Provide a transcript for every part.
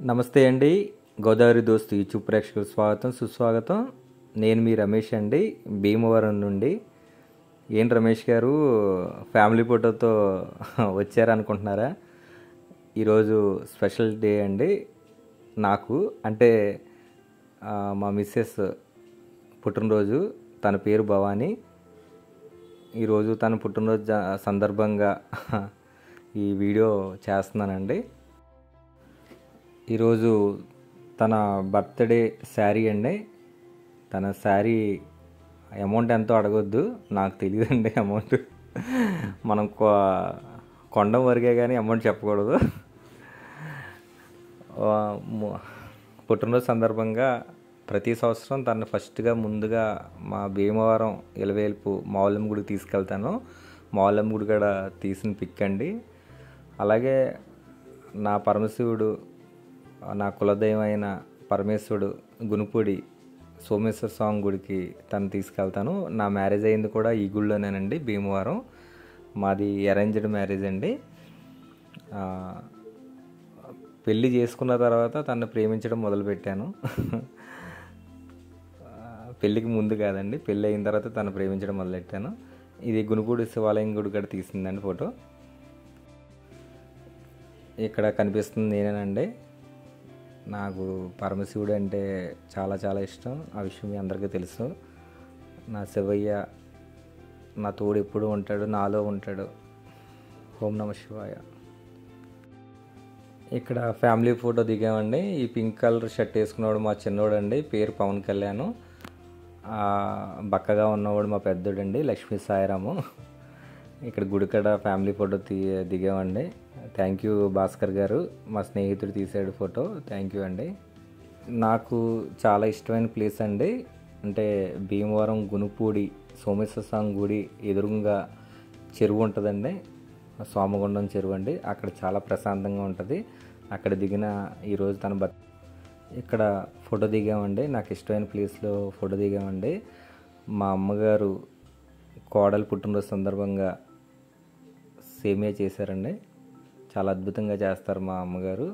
నమస్తే అండి గోదావరి దోస్తు యూట్యూబ్ ప్రేక్షకులకు స్వాగతం సుస్వాగతం నేను మీ రమేష్ అండి భీమవరం నుండి ఏం రమేష్ గారు ఫ్యామిలీ ఫోటోతో వచ్చారనుకుంటున్నారా ఈరోజు స్పెషల్ డే అండి నాకు అంటే ఆ, మా మిస్సెస్ పుట్టినరోజు తన పేరు భవానీ ఈరోజు తన పుట్టినరోజు జ- సందర్భంగా ఈ వీడియో చేస్తున్నానండి ఈరోజు తన బర్త్డే శారీ అండి తన శారీ అమౌంట్ ఎంతో అడగొద్దు నాకు తెలియదండి అమౌంట్ మనం కొ- కొండం వరకే కానీ అమౌంట్ చెప్పకూడదు ఆ, ము- పుట్టినరోజు సందర్భంగా ప్రతి సంవత్సరం తను ఫస్ట్గా ముందుగా మా భీమవరం ఇలవేల్పు మావులమ్మ గుడికి తీసుకెళ్తాను మావులమ్మ గుడి కాడ తీసిన పిక్ అండి అలాగే నా పరమశివుడు నా కులదైవం అయిన పరమేశ్వరుడు గునుపూడి సోమేశ్వర స్వామి గుడికి తను తీసుకెళ్తాను నా మ్యారేజ్ అయింది కూడా ఈ గుడిలోనేనండి భీమవరం మాది అరేంజ్డ్ మ్యారేజ్ అండి ఆ, పెళ్ళి చేసుకున్న తర్వాత తను ప్రేమించడం మొదలుపెట్టాను ఆ, పెళ్ళికి ముందు కాదండి పెళ్ళి అయిన తర్వాత తను ప్రేమించడం మొదలెట్టాను ఇది గునుపూడి శివాలయం గుడి కాడ తీసిందండి ఫోటో ఇక్కడ కనిపిస్తుంది నేనేనండి నాకు పరమశివుడు అంటే చాలా చాలా ఇష్టం ఆ విషయం మీ అందరికీ తెలుసు నా శివయ్య నా తోడు ఎప్పుడు ఉంటాడు నాలో ఉంటాడు ఓం నమ శివాయ ఇక్కడ ఫ్యామిలీ ఫోటో దిగామండి ఈ పింక్ కలర్ షర్ట్ వేసుకున్నవాడు మా చిన్నోడు అండి పేరు పవన్ కళ్యాణ్ ఆ, బక్కగా ఉన్నవాడు మా పెద్దోడండి లక్ష్మీ సాయిరాము ఇక్కడ గుడికడ ఫ్యామిలీ ఫోటో తీ దిగామండి థ్యాంక్ యూ భాస్కర్ గారు మా స్నేహితుడు తీసాడు ఫోటో థ్యాంక్ యూ అండి నాకు చాలా ఇష్టమైన ప్లేస్ అండి అంటే భీమవరం గునుపూడి సోమేశ్వర స్వామి గుడి ఎదురుగా చెరువు ఉంటుందండి సోమగుండం చెరువు అండి అక్కడ చాలా ప్రశాంతంగా ఉంటుంది అక్కడ దిగిన ఈరోజు తన బత్ ఇక్కడ ఫోటో దిగామండి నాకు ఇష్టమైన ప్లేస్లో ఫోటో దిగామండి మా అమ్మగారు కోడలు పుట్టినరోజు సందర్భంగా సేమియా చేశారండి చాలా అద్భుతంగా చేస్తారు మా అమ్మగారు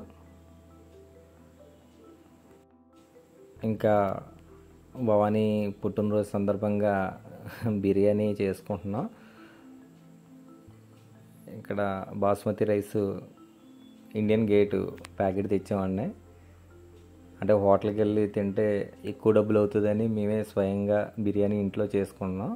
ఇంకా భవానీ పుట్టినరోజు సందర్భంగా బిర్యానీ చేసుకుంటున్నాం ఇక్కడ basmati rice Indian gate packet తెచ్చామండి అంటే హోటల్కి వెళ్ళి తింటే ఎక్కువ డబ్బులు అవుతుందని మేమే స్వయంగా బిర్యానీ ఇంట్లో చేసుకున్నాం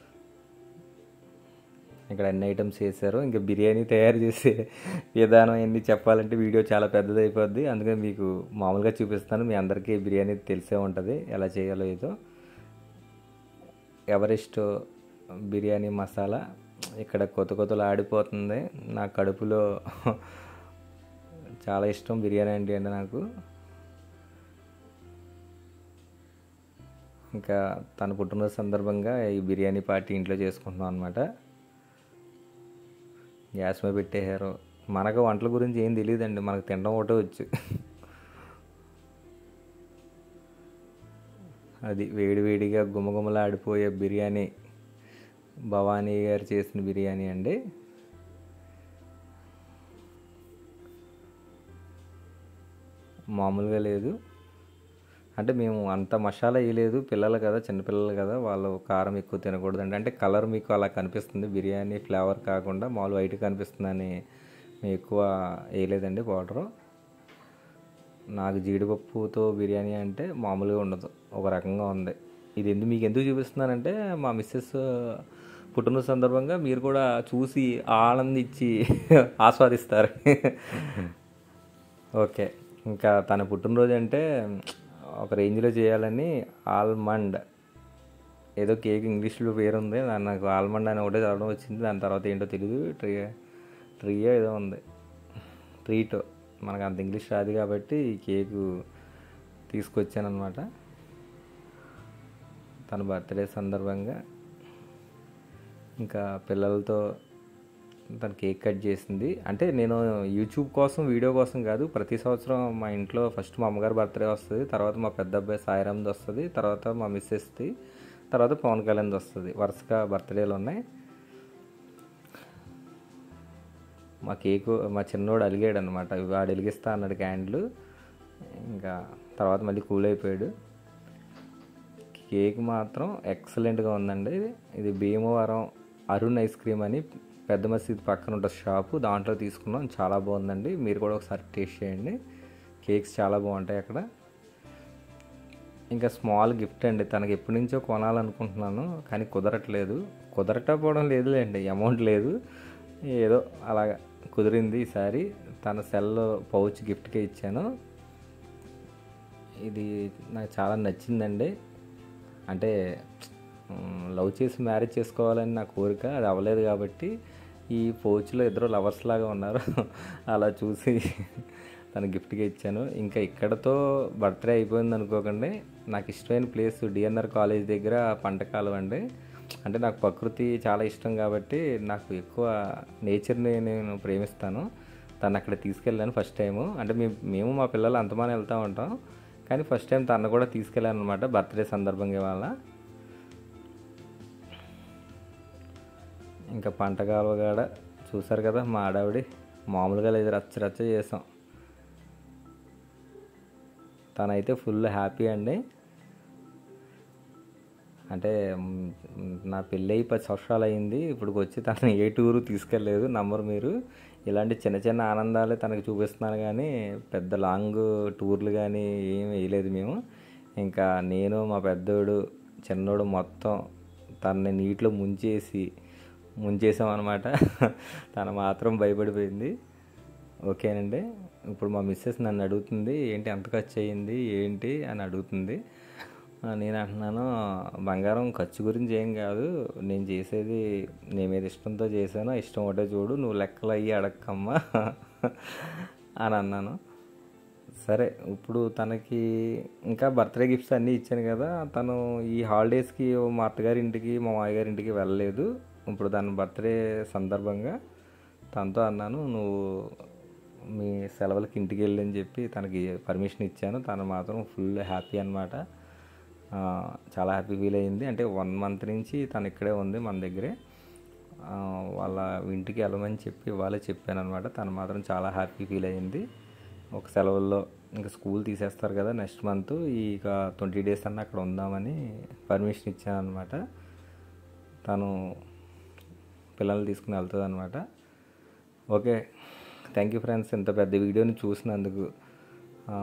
ఇక్కడ అన్ని ఐటమ్స్ చేశారు ఇంకా బిర్యానీ తయారు చేసే విధానం అన్ని చెప్పాలంటే వీడియో చాలా పెద్దది అయిపోద్ది అందుకని మీకు మామూలుగా చూపిస్తాను మీ అందరికీ బిర్యానీ తెలిసే ఉంటుంది ఎలా చేయాలో ఏదో ఎవరెస్ట్ బిర్యానీ మసాలా ఇక్కడ కొత్త కొత్తలు ఆడిపోతుంది నా కడుపులో చాలా ఇష్టం బిర్యానీ అంటే అండి నాకు ఇంకా తన పుట్టినరోజు సందర్భంగా ఈ బిర్యానీ పార్టీ ఇంట్లో చేసుకుంటున్నాం అనమాట గ్యాస్ మీద పెట్టేశారు మనకు వంటల గురించి ఏం తెలియదండి మనకు తినడం ఒకటే వచ్చు అది వేడి వేడిగా గుమగుమలాడిపోయే బిర్యానీ భవానీ గారు చేసిన బిర్యానీ అండి మామూలుగా లేదు అంటే మేము అంత మసాలా వేయలేదు పిల్లలు కదా చిన్నపిల్లలు కదా వాళ్ళు కారం ఎక్కువ తినకూడదండి అంటే కలర్ మీకు అలా కనిపిస్తుంది బిర్యానీ ఫ్లేవర్ కాకుండా మామూలు వైట్ కనిపిస్తుందని మేము ఎక్కువ వేయలేదండి పౌడరు నాకు జీడిపప్పుతో బిర్యానీ అంటే మామూలుగా ఉండదు ఒక రకంగా ఉంది ఇది ఎందుకు మీకు ఎందుకు చూపిస్తున్నానంటే మా మిస్సెస్ పుట్టినరోజు సందర్భంగా మీరు కూడా చూసి ఆనందించి ఆస్వాదిస్తారు ఓకే ఇంకా తన పుట్టినరోజు అంటే ఒక రేంజ్లో చేయాలని ఆల్మండ్ ఏదో కేక్ ఇంగ్లీష్లో పేరు ఉంది దాన్ని నాకు ఆల్మండ్ అని ఒకటే చదవడం వచ్చింది దాని తర్వాత ఏంటో తెలియదు ట్రీ ట్రీయో ఏదో ఉంది ట్రీటో మనకు అంత ఇంగ్లీష్ రాదు కాబట్టి ఈ కేకు తీసుకొచ్చాను అనమాట తన బర్త్డే సందర్భంగా ఇంకా పిల్లలతో తను కేక్ కట్ చేసింది అంటే నేను యూట్యూబ్ కోసం వీడియో కోసం కాదు ప్రతి సంవత్సరం మా ఇంట్లో ఫస్ట్ మా అమ్మగారి బర్త్డే వస్తుంది తర్వాత మా పెద్ద అబ్బాయి సాయిరామ్ది వస్తుంది తర్వాత మా మిస్సెస్ది తర్వాత పవన్ కళ్యాణ్ది వస్తుంది వరుసగా బర్త్డేలు ఉన్నాయి మా కేకు మా చిన్నోడు అలిగాడు అనమాట వాడు వెలిగిస్తా అన్నాడు క్యాండిల్ ఇంకా తర్వాత మళ్ళీ కూల్ అయిపోయాడు కేక్ మాత్రం ఎక్సలెంట్గా ఉందండి ఇది భీమవరం అరుణ్ ఐస్ క్రీమ్ అని పెద్ద మసీద్ పక్కన ఉంటుంది షాపు దాంట్లో తీసుకున్నాం చాలా బాగుందండి మీరు కూడా ఒకసారి టేస్ట్ చేయండి కేక్స్ చాలా బాగుంటాయి అక్కడ ఇంకా స్మాల్ గిఫ్ట్ అండి తనకి ఎప్పటి నుంచో కొనాలనుకుంటున్నాను కానీ కుదరట్లేదు కుదరటపోవడం లేదులేండి అమౌంట్ లేదు ఏదో అలాగా కుదిరింది ఈసారి తన సెల్ పౌచ్ గిఫ్ట్కే ఇచ్చాను ఇది నాకు చాలా నచ్చిందండి అంటే మ్, లవ్ చేసి మ్యారేజ్ చేసుకోవాలని నా కోరిక అది అవ్వలేదు కాబట్టి ఈ పౌచ్లో ఇద్దరు లవర్స్ లాగా ఉన్నారు అలా చూసి తన గిఫ్ట్గా ఇచ్చాను ఇంకా ఇక్కడతో బర్త్డే అయిపోయింది అనుకోకండి నాకు ఇష్టమైన ప్లేస్ డిఎన్ఆర్ కాలేజ్ దగ్గర పంటకాలం అండి అంటే నాకు ప్రకృతి చాలా ఇష్టం కాబట్టి నాకు ఎక్కువ నేచర్ని నేను ప్రేమిస్తాను తను అక్కడ తీసుకెళ్ళాను ఫస్ట్ టైము అంటే మేము మేము మా పిల్లలు అంతమానే వెళ్తూ ఉంటాం కానీ ఫస్ట్ టైం తను కూడా తీసుకెళ్ళాను అనమాట బర్త్డే సందర్భంగా ఇవాళ ఇంకా పంట కాలువగాడ చూసారు కదా మా ఆడావిడి మామూలుగా లేదు రచ్చ రచ్చ చేసాం తనైతే ఫుల్ హ్యాపీ అండి అంటే మ్, నా పెళ్ళి అయి పది సంవత్సరాలు అయింది ఇప్పుడు వచ్చి తను ఏ టూరు తీసుకెళ్ళలేదు నమ్మరు మీరు ఇలాంటి చిన్న చిన్న ఆనందాలే తనకు చూపిస్తున్నాను కానీ పెద్ద లాంగ్ టూర్లు కానీ ఏం వేయలేదు మేము ఇంకా నేను మా పెద్దోడు చిన్నోడు మొత్తం తనని నీటిలో ముంచేసి ముంచేసామన్నమాట తను మాత్రం భయపడిపోయింది ఓకేనండి ఇప్పుడు మా మిస్సెస్ నన్ను అడుగుతుంది ఏంటి ఎంత ఖర్చు అయ్యింది ఏంటి అని అడుగుతుంది ఆ, నేను అంటున్నాను బంగారం ఖర్చు గురించి ఏం కాదు నేను చేసేది నీ మీద ఇష్టంతో చేశాను ఇష్టం ఒకటే చూడు నువ్వు లెక్కలు అయ్యి అడక్కమ్మా అని అన్నాను సరే ఇప్పుడు తనకి ఇంకా బర్త్డే గిఫ్ట్స్ అన్నీ ఇచ్చాను కదా తను ఈ హాలిడేస్కి మా అత్తగారి ఇంటికి మా మామయ్యగారి ఇంటికి వెళ్ళలేదు ఇప్పుడు తన బర్త్డే సందర్భంగా తనతో అన్నాను నువ్వు మీ సెలవులకి ఇంటికి వెళ్ళని చెప్పి తనకి పర్మిషన్ ఇచ్చాను తను మాత్రం ఫుల్ హ్యాపీ అనమాట చాలా హ్యాపీ ఫీల్ అయింది అంటే వన్ మంత్ నుంచి తను ఇక్కడే ఉంది మన దగ్గరే ఆ, వాళ్ళ ఇంటికి వెళ్ళమని చెప్పి వాళ్ళే చెప్పాను అనమాట తను మాత్రం చాలా హ్యాపీ ఫీల్ అయింది ఒక సెలవుల్లో ఇంకా స్కూల్ తీసేస్తారు కదా నెక్స్ట్ మంత్ ఇక ట్వంటీ డేస్ అన్న అక్కడ ఉందామని పర్మిషన్ ఇచ్చాను అనమాట తను పిల్లల్ని తీసుకుని వెళ్తుంది అనమాట ఓకే థ్యాంక్ యూ ఫ్రెండ్స్ ఇంత పెద్ద వీడియోని చూసినందుకు ఆ,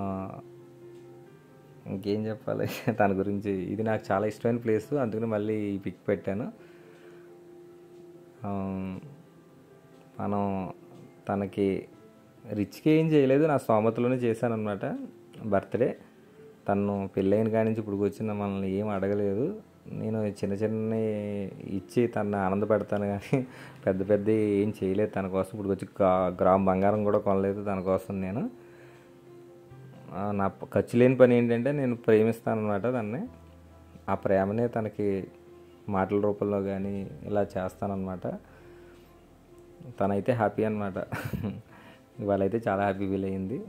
ఇంకేం చెప్పాలి తన గురించి ఇది నాకు చాలా ఇష్టమైన ప్లేస్ అందుకని మళ్ళీ ఈ పిక్ పెట్టాను ఆ, మనం తనకి రిచ్కి ఏం చేయలేదు నా స్తోమతలోనే చేశాను అనమాట బర్త్డే తను పెళ్ళైన కాడి నుంచి ఇప్పుడు వచ్చిన మనల్ని ఏం అడగలేదు నేను చిన్న చిన్న ఇచ్చి తనని ఆనందపెడతాను కానీ పెద్ద పెద్ద ఏం చేయలేదు తన కోసం ఇప్పుడు వచ్చి గా- గ్రామ్ బంగారం కూడా కొనలేదు తన కోసం నేను ఆ, నా ప- ఖర్చు లేని పని ఏంటంటే నేను ప్రేమిస్తాను అనమాట దాన్ని ఆ ప్రేమనే తనకి మాటల రూపంలో కానీ ఇలా చేస్తానన్నమాట తనైతే హ్యాపీ అనమాట ఇవాళైతే చాలా హ్యాపీ ఫీల్ అయ్యింది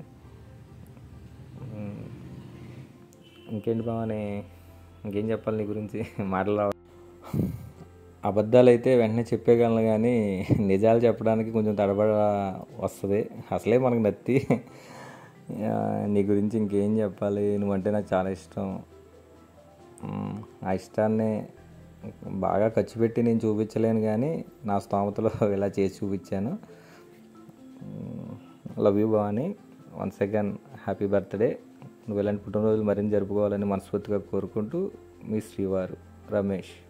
ఉమ్, ఇంకేంటి బావని ఇంకేం చెప్పాలి నీ గురించి మాటలు రావ అబద్ధాలు అయితే వెంటనే చెప్పేయగలను కానీ నిజాలు చెప్పడానికి కొంచెం తడబడ వస్తుంది అసలే మనకు నత్తి ఆ, నీ గురించి ఇంకేం చెప్పాలి నువ్వంటే నాకు చాలా ఇష్టం మ్, ఆ ఇష్టాన్ని బాగా ఖర్చు పెట్టి నేను చూపించలేను కానీ నా స్తోమతలో ఇలా చేసి చూపించాను love you Bhavani once again happy birthday నువ్వు ఇలాంటి పుట్టినరోజులు మరిన్ని జరుపుకోవాలని మనస్ఫూర్తిగా కోరుకుంటూ మీ శ్రీవారు రమేష్